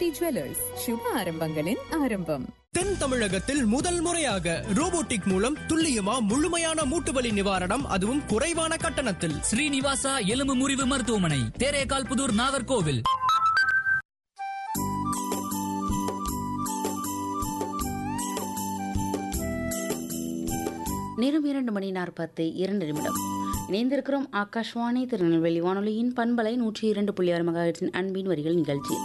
GRT jewellers சுப ஆரம்பங்களின் ஆரம்பம் தென் தமிழகத்தில் முதல் முறையாக ரோபோட்டிக் மூலம் துல்லியமா முழுமையான மூட்டுவலி நிவாரணம் அதுவும் குறைவான கட்டணத்தில் ஸ்ரீனிவாசா எலும்பு முறிவு மருத்துவமனை தேரேகால் புதூர் நாகர்கோவில் நேரம் இரண்டு மணி நாற்பத்தி இரண்டு நிமிடம் இணைந்திருக்கிறோம் ஆகாஷ்வாணி திருநெல்வேலி வானொலியின் பண்பலை நூற்றி இரண்டு புள்ளி ஆறு மகாஹெட்ஸின் அன்பின் வரிகள் நிகழ்ச்சி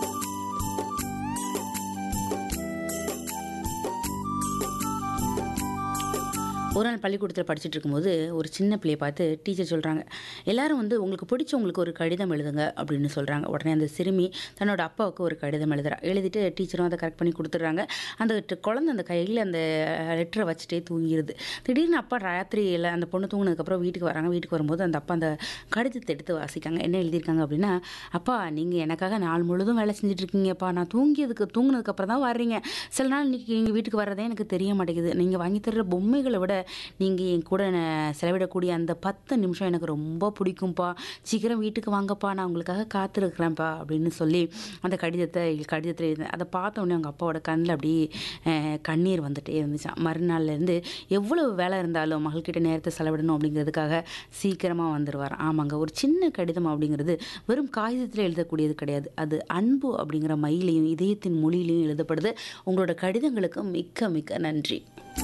ஒரு நாள் பள்ளிக்கூடத்தில் படிச்சுட்டு இருக்கும்போது ஒரு சின்ன பிள்ளையை பார்த்து டீச்சர் சொல்கிறாங்க எல்லாரும் வந்து உங்களுக்கு பிடிச்சவங்களுக்கு ஒரு கடிதம் எழுதுங்க அப்படின்னு சொல்கிறாங்க உடனே அந்த சிறுமி தன்னோட அப்பாவுக்கு ஒரு கடிதம் எழுதுறா எழுதிட்டு டீச்சரும் அதை கரெக்ட் பண்ணி கொடுத்துட்றாங்க அந்த ட- குழந்தை அந்த கையில் அந்த லெட்டரை வச்சுட்டே தூங்கிடுது திடீர்னு அப்பா ராத்திரியில் அந்த பொண்ணு தூங்கினதுக்கப்புறம் வீட்டுக்கு வராங்க வீட்டுக்கு வரும்போது அந்த அப்பா அந்த கடிதத்தை எடுத்து வாசிக்காங்க என்ன எழுதியிருக்காங்க அப்படின்னா அப்பா நீங்கள் எனக்காக நாள் முழுதும் வேலை செஞ்சுட்டு இருக்கீங்கப்பா நான் தூங்கியதுக்கு தூங்கினதுக்கப்புறம் தான் வர்றீங்க சில நாள் இன்னைக்கு எங்கள் வீட்டுக்கு வர்றதே எனக்கு தெரிய மாட்டேங்குது நீங்கள் வாங்கி தர்ற பொம்மைகளை விட நீங்கள் என் கூட ந- செலவிடக்கூடிய அந்த பத்து நிமிஷம் எனக்கு ரொம்ப பிடிக்கும்ப்பா சீக்கிரம் வீட்டுக்கு வாங்கப்பா நான் உங்களுக்காக காத்திருக்கிறேன்ப்பா அப்படின்னு சொல்லி அந்த கடிதத்தை கடிதத்தில் இருந்தேன் அதை பார்த்த உடனே அவங்க அப்பாவோட கண்ணில் அப்படியே அஹ், கண்ணீர் வந்துட்டே இருந்துச்சான் மறுநாள்லேருந்து எவ்வளவு வேலை இருந்தாலும் மகள்கிட்ட நேரத்தை செலவிடணும் அப்படிங்கிறதுக்காக சீக்கிரமாக வந்துடுவார் ஆமாங்க ஒரு சின்ன கடிதம் அப்படிங்கிறது வெறும் காகிதத்தில் எழுதக்கூடியது கிடையாது அது அன்பு அப்படிங்கிற மயிலையும் இதயத்தின் மொழியிலையும் எழுதப்படுது உங்களோட கடிதங்களுக்கு மிக்க மிக்க நன்றி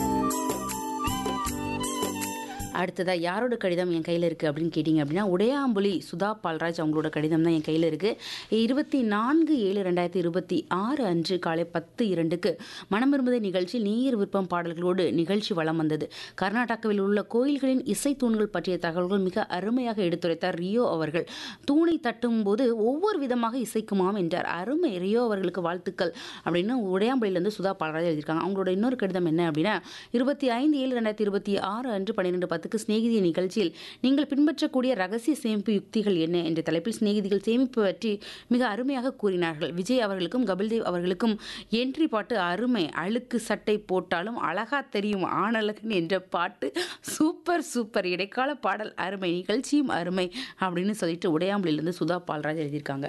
அடுத்ததாக யாரோட கடிதம் என் கையில் இருக்குது அப்படின்னு கேட்டிங்க அப்படின்னா உடையாம்புலி சுதா பால்ராஜ் அவங்களோட கடிதம் தான் என் கையில் இருக்குது இருபத்தி நான்கு ஏழு ரெண்டாயிரத்தி இருபத்தி ஆறு அன்று காலை பத்து இரண்டுக்கு மனம் விரும்புதை நிகழ்ச்சி நீர் விருப்பம் பாடல்களோடு நிகழ்ச்சி வலம் வந்தது கர்நாடகாவில் உள்ள கோயில்களின் இசை தூண்கள் பற்றிய தகவல்கள் மிக அருமையாக எடுத்துரைத்தார் ரியோ அவர்கள் தூணை தட்டும் போது ஒவ்வொரு விதமாக இசைக்குமாம் என்றார் அருமை ரியோ அவர்களுக்கு வாழ்த்துக்கள் அப்படின்னு உடையாம்புலியிலேருந்து சுதா பால்ராஜ் எழுதியிருக்காங்க அவங்களோட இன்னொரு கடிதம் என்ன அப்படின்னா இருபத்தி ஐந்து ஏழு ரெண்டாயிரத்தி இருபத்தி ஆறு அன்று பன்னிரெண்டு பத்துக்கு சிநேகிதி நிகழ்ச்சியில் நீங்கள் பின்பற்றக்கூடிய ரகசிய சேமிப்பு யுக்திகள் என்ன என்ற தலைப்பில் சிநேகிதிகள் சேமிப்பு பற்றி மிக அருமையாக கூறினார்கள் விஜய் அவர்களுக்கும் கபில்தேவ் அவர்களுக்கும் என்ட்ரி பாட்டு அருமை அழுக்கு சட்டை போட்டாலும் அழகா தெரியும் ஆணழகன் என்ற பாட்டு சூப்பர் சூப்பர் இடைக்கால பாடல் அருமை நிகழ்ச்சியும் அருமை அப்படின்னு சொல்லிட்டு உடையாம்பலிலிருந்து சுதா பால்ராஜ் எழுதியிருக்காங்க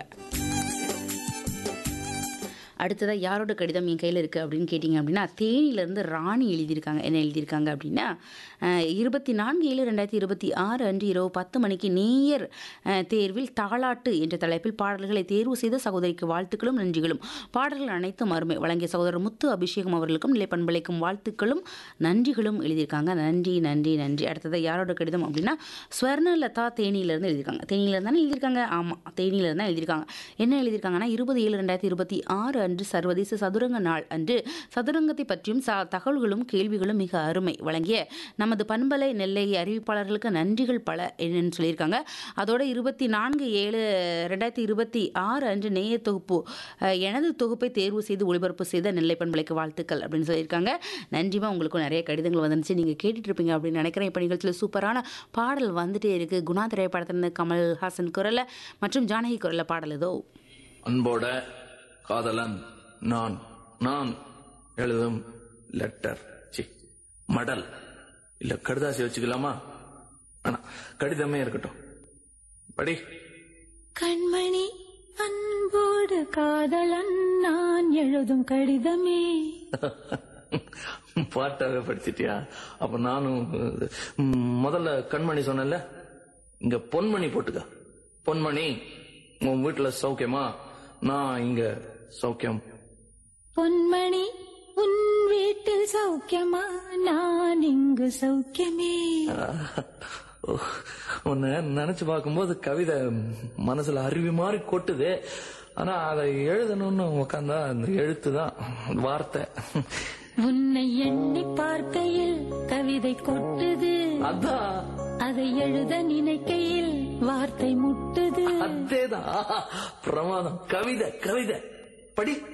அடுத்ததாக யாரோட கடிதம் என் கையில் இருக்குது அப்படின்னு கேட்டிங்க அப்படின்னா தேனியிலேருந்து ராணி எழுதியிருக்காங்க என்ன எழுதியிருக்காங்க அப்படின்னா அஹ், இருபத்தி நான்கு ஏழு ரெண்டாயிரத்தி இருபத்தி ஆறு அன்று இரவு பத்து மணிக்கு நேயர் அஹ், தேர்வில் தாலாட்டு என்ற தலைப்பில் பாடல்களை தேர்வு செய்த சகோதரிக்கு வாழ்த்துக்களும் நன்றிகளும் பாடல்கள் அனைத்தும் அருமை வழங்கிய சகோதரர் முத்து அபிஷேகம் அவர்களுக்கும் நிலை பண்பளிக்கும் வாழ்த்துக்களும் நன்றிகளும் எழுதியிருக்காங்க நன்றி நன்றி நன்றி அடுத்தது யாரோட கடிதம் அப்படின்னா ஸ்வர்ணலதா தேனியிலேருந்து எழுதியிருக்காங்க தேனியிலேருந்து தானே எழுதியிருக்காங்க ஆமாம் தேனியிலேருந்து தான் எழுதியிருக்காங்க என்ன எழுதியிருக்காங்கன்னா இருபது ஏழு ரெண்டாயிரத்தி இருபத்தி ஆறு அன்று சர்வதேச சதுரங்க நாள் அன்று சதுரங்கத்தை பற்றியும் ச தகவல்களும் கேள்விகளும் மிக அருமை வழங்கிய நமது பண்பலை நெல்லை அறிவிப்பாளர்களுக்கு நன்றிகள் பல என்னன்னு சொல்லியிருக்காங்க அதோட இருபத்தி நான்கு ஏழு ரெண்டாயிரத்தி இருபத்தி ஆறு அன்று நேய தொகுப்பு அஹ், எனது தொகுப்பை தேர்வு செய்து ஒளிபரப்பு செய்த நெல்லை பண்பலைக்கு வாழ்த்துக்கள் அப்படின்னு சொல்லியிருக்காங்க நன்றிமா உங்களுக்கும் நிறைய கடிதங்கள் வந்துருச்சு நீங்கள் கேட்டுட்டு இருப்பீங்க அப்படின்னு நினைக்கிறேன் இப்போ நிகழ்ச்சியில் சூப்பரான பாடல் வந்துட்டே இருக்கு குணா திரைப்படத்திலிருந்து கமல்ஹாசன் குரல்ல மற்றும் ஜானகி குரல்ல பாடல் ஏதோ அன்போட காதலன் நான் நான் எழுதும் லெட்டர் சி மடல் இல்ல கடுதாசி வச்சுக்கலாமா ஆனா கடிதமே இருக்கட்டும் படி கண்மணி அன்போடு காதலன் நான் எழுதும் கடிதமே பாட்டாவே படிச்சிட்டியா அப்ப நானும் ம், முதல்ல கண்மணி சொன்னேன்ல இங்க பொன்மணி போட்டுக்க பொன்மணி உன் வீட்டுல சௌக்கியமா நான் இங்க சௌக்கியம் பொன்மணி உன் வீட்டில் சௌக்கியமா நான் இங்கு சௌக்கியமே உன்னை நினைச்சு பார்க்கும்போது கவிதை மனசுல அருவி மாதிரி கொட்டுது ஆனா அதை எழுதணும்னு உக்காந்தா அந்த எழுத்து தான் வார்த்தை உன்னை எண்ணி பார்க்கையில் கவிதை கொட்டுது அதான் அதை எழுத நினைக்கையில் வார்த்தை முட்டுது அதேதான் பிரமாதம் கவிதை கவிதை படி